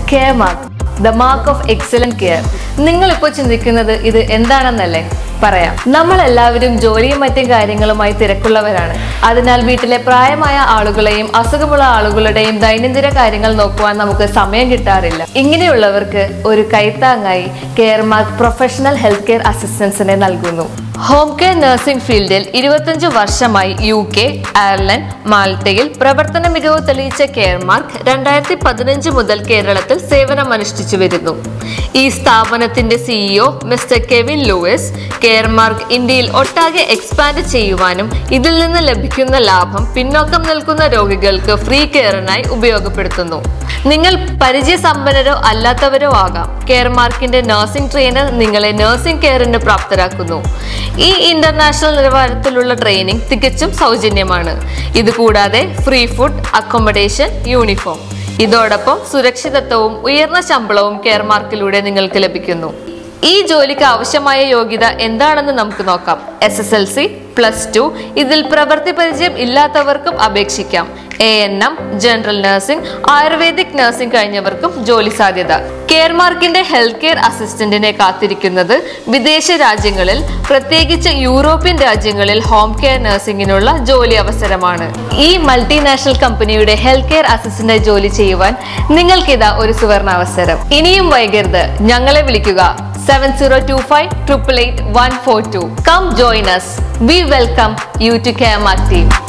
care mark the mark of excellent care നിങ്ങൾ ഇപ്പോൾ ചിന്തിക്കുന്നത് ഇത് എന്താണെന്നല്ലേ പറയാം നമ്മൾ എല്ലാവരും ജോലിയും മറ്റും കാര്യങ്ങളുമായി തിരക്കുള്ളവരാണ് അതിനാൽ വീട്ടിലെ പ്രായമായ ആളുകളെയും അസുഖമുള്ള ആളുകളുടെയും ദൈനംദിന കാര്യങ്ങൾ നോക്കുവാൻ നമുക്ക് സമയം കിട്ടാറില്ല ഇങ്ങനെയുള്ളവർക്ക് ഒരു കൈത്താങ്ങായി care mark professional health care അസിസ്റ്റൻസിനെ നൽകുന്നു ഹോം കെയർ നഴ്സിംഗ് ഫീൽഡിൽ ഇരുപത്തഞ്ച് വർഷമായി യു കെ അയർലൻഡ് മാൾട്ടയിൽ പ്രവർത്തന മികവ് തെളിയിച്ച കെയർമാർക്ക് രണ്ടായിരത്തി പതിനഞ്ച് മുതൽ കേരളത്തിൽ സേവനമനുഷ്ഠിച്ചു വരുന്നു ഈ സ്ഥാപനത്തിന്റെ CEO mister Kevin Lewis Caremark ഇന്ത്യയിൽ ഒട്ടാകെ എക്സ്പാൻഡ് ചെയ്യുവാനും ഇതിൽ നിന്ന് ലഭിക്കുന്ന ലാഭം പിന്നോക്കം നിൽക്കുന്ന രോഗികൾക്ക് ഫ്രീ കെയറിനായി ഉപയോഗപ്പെടുത്തുന്നു നിങ്ങൾ പരിചയസമ്പന്നരോ അല്ലാത്തവരോ ആകാം കെയർമാർക്കിന്റെ നഴ്സിംഗ് ട്രെയിനർ നിങ്ങളെ നഴ്സിംഗ് കെയറിന് പ്രാപ്തരാക്കുന്നു ഈ ഇന്റർനാഷണൽ നിലവാരത്തിലുള്ള ട്രെയിനിങ് തികച്ചും സൗജന്യമാണ് ഇത് കൂടാതെ ഫ്രീ ഫുഡ് അക്കോമഡേഷൻ യൂണിഫോം ഇതോടൊപ്പം സുരക്ഷിതത്വവും ഉയർന്ന ശമ്പളവും കെയർമാർക്കിലൂടെ നിങ്ങൾക്ക് ലഭിക്കുന്നു ഈ ജോലിക്ക് ആവശ്യമായ യോഗ്യത എന്താണെന്ന് നമുക്ക് നോക്കാം S S L C plus two ഇതിൽ പ്രവൃത്തി പരിചയം ഇല്ലാത്തവർക്കും അപേക്ഷിക്കാം A N M general nursing ayurvedic nursing കഴിഞ്ഞവർക്കും ജോലി സാധ്യത കെയർമാർക്കിന്റെ ഹെൽത്ത് കെയർ അസിസ്റ്റന്റിനെ കാത്തിരിക്കുന്നത് വിദേശ രാജ്യങ്ങളിൽ പ്രത്യേകിച്ച് യൂറോപ്യൻ രാജ്യങ്ങളിൽ ഹോം കെയർ നഴ്സിംഗിനുള്ള ജോലി അവസരമാണ് ഈ മൾട്ടിനാഷണൽ കമ്പനിയുടെ ഹെൽത്ത് കെയർ അസിസ്റ്റന്റ് ജോലി ചെയ്യുവാൻ നിങ്ങൾക്കിതാ ഒരു സുവർണ അവസരം ഇനിയും വൈകരുത് ഞങ്ങളെ വിളിക്കുക seven zero two five triple eight one four two come join us we welcome you to Caremark team